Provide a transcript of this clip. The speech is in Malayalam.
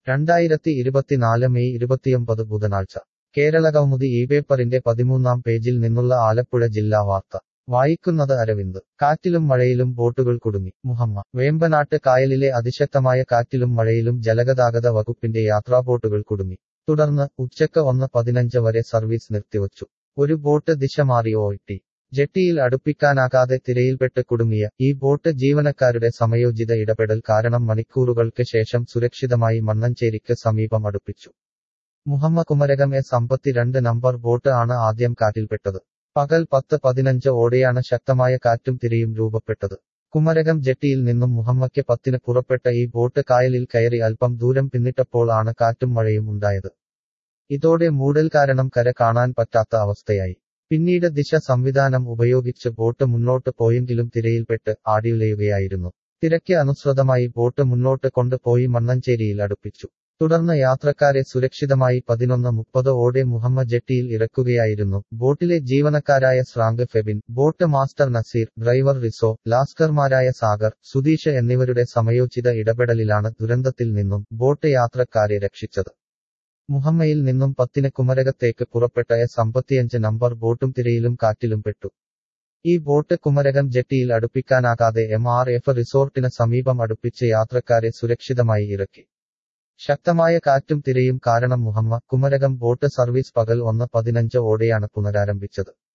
രണ്ടായിരത്തി ഇരുപത്തിനാല് മെയ് ഇരുപത്തിയൊമ്പത് ബുധനാഴ്ച കേരളകൗമുദി ഈ പേപ്പറിന്റെ പതിമൂന്നാം പേജിൽ നിന്നുള്ള ആലപ്പുഴ ജില്ലാ വാർത്ത വായിക്കുന്നത് അരവിന്ദ് കാറ്റിലും മഴയിലും ബോട്ടുകൾ കുടുങ്ങി മുഹമ്മ വേമ്പനാട്ട് കായലിലെ അതിശക്തമായ കാറ്റിലും മഴയിലും ജലഗതാഗത വകുപ്പിന്റെ യാത്രാബോട്ടുകൾ കുടുങ്ങി തുടർന്ന് ഉച്ചക്ക് ഒന്ന് പതിനഞ്ച് വരെ സർവീസ് നിർത്തിവച്ചു ഒരു ബോട്ട് ദിശ മാറി ഓയിട്ടി ജെട്ടിയിൽ അടുപ്പിക്കാനാകാതെ തിരയിൽപ്പെട്ട് കുടുങ്ങിയ ഈ ബോട്ട് ജീവനക്കാരുടെ സമയോചിത ഇടപെടൽ കാരണം മണിക്കൂറുകൾക്ക് ശേഷം സുരക്ഷിതമായി മണ്ണഞ്ചേരിക്ക് സമീപം അടുപ്പിച്ചു മുഹമ്മ കുമരകം എസ് അമ്പത്തിരണ്ട് നമ്പർ ബോട്ട് ആണ് ആദ്യം കാറ്റിൽപ്പെട്ടത് പകൽ പത്ത് പതിനഞ്ച് ഓടെയാണ് ശക്തമായ കാറ്റും തിരയും രൂപപ്പെട്ടത് കുമരകം ജെട്ടിയിൽ നിന്നും മുഹമ്മയ്ക്ക് പത്തിന് പുറപ്പെട്ട ഈ ബോട്ട് കായലിൽ കയറി അല്പം ദൂരം പിന്നിട്ടപ്പോൾ ആണ് കാറ്റും മഴയും ഉണ്ടായത് ഇതോടെ മൂടൽ കാരണം കര കാണാൻ പറ്റാത്ത അവസ്ഥയായി പിന്നീട് ദിശ സംവിധാനം ഉപയോഗിച്ച് ബോട്ട് മുന്നോട്ട് പോയെങ്കിലും തിരയിൽപ്പെട്ട് ആടിയുലയുകയായിരുന്നു തിരക്ക് അനുസൃതമായി ബോട്ട് മുന്നോട്ട് കൊണ്ടുപോയി മണ്ണഞ്ചേരിയിൽ അടുപ്പിച്ചു തുടർന്ന് യാത്രക്കാരെ സുരക്ഷിതമായി പതിനൊന്ന് മുപ്പത് ഓടെ മുഹമ്മ ജെട്ടിയിൽ ഇറക്കുകയായിരുന്നു ബോട്ടിലെ ജീവനക്കാരായ ശ്രാങ്ക് Febin boat master Nazeer driver Riso ലാസ്കർമാരായ സാഗർ സുധീഷ് എന്നിവരുടെ സമയോചിത ഇടപെടലിലാണ് ദുരന്തത്തിൽ നിന്നും ബോട്ട് യാത്രക്കാരെ രക്ഷിച്ചത് മുഹമ്മയിൽ നിന്നും പത്തിന് കുമരകത്തേക്ക് പുറപ്പെട്ട എസ് അമ്പത്തിയഞ്ച് നമ്പർ ബോട്ടും തിരയിലും കാറ്റിലും പെട്ടു ഈ ബോട്ട് കുമരകം ജെട്ടിയിൽ അടുപ്പിക്കാനാകാതെ എം ആർ എഫ് റിസോർട്ടിന് സമീപം അടുപ്പിച്ച് യാത്രക്കാരെ സുരക്ഷിതമായി ഇറക്കി ശക്തമായ കാറ്റും തിരയും കാരണം മുഹമ്മ കുമരകം ബോട്ട് സർവീസ് പകൽ ഒന്ന് പതിനഞ്ച് ഓടെയാണ് പുനരാരംഭിച്ചത്